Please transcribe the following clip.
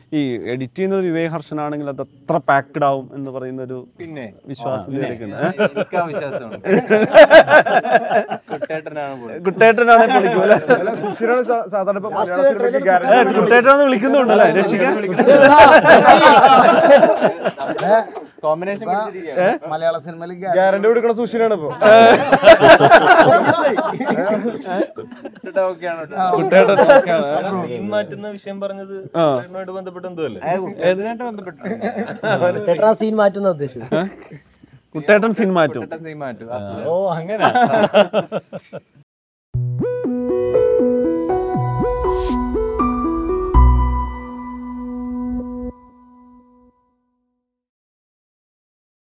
ഈ എഡിറ്റ് ചെയ്യുന്നത് വിവേക് ഹർഷനാണെങ്കിൽ അത് അത്ര പാക്ഡ് ആവും എന്ന് പറയുന്ന ഒരു പിന്നെ വിശ്വാസത്തിലേക്ക് എനിക്ക് ആ വിശ്വാസമുണ്ട് കുട്ടേട്ടനാണ് പോയത് കുട്ടേട്ടനാണ് പൊളിക്കും അല്ലേ അല്ല, സുശീലാണ് സാ- സാധാരണ ഇപ്പൊ മലയാള സിനിമയ്ക്ക് guarantee കുട്ടേട്ടനാന്ന് വിളിക്കുന്നുണ്ടല്ലേ രക്ഷിക്കാൻ കോമ്പിനേഷൻ പിടിച്ചിരിക്കുകയാണ് മലയാള സിനിമയിൽ ഗ്യാരണ്ടി കൊടുക്കണ സുശീലാണ് ഇപ്പൊ കുട്ടേട്ടൻ ഓക്കെയാണ് കേട്ടോ. കുട്ടേട്ടൻ ഒക്കെയാണ്. സീൻ മാറ്റുന്ന വിഷയം പറഞ്ഞത് ആ. ഇതിനുമായിട്ട് ബന്ധപ്പെട്ട് എന്തോ അല്ലേ ഇതിനായിട്ട് ബന്ധപ്പെട്ടിട്ടുണ്ട് ചേട്ടാ സീൻ മാറ്റുന്ന ഉദ്ദേശിച്ചത് കുട്ടേട്ടൻ സിനിമ മാറ്റും കുട്ടേട്ടൻ theme മാറ്റും ഓ അങ്ങനെ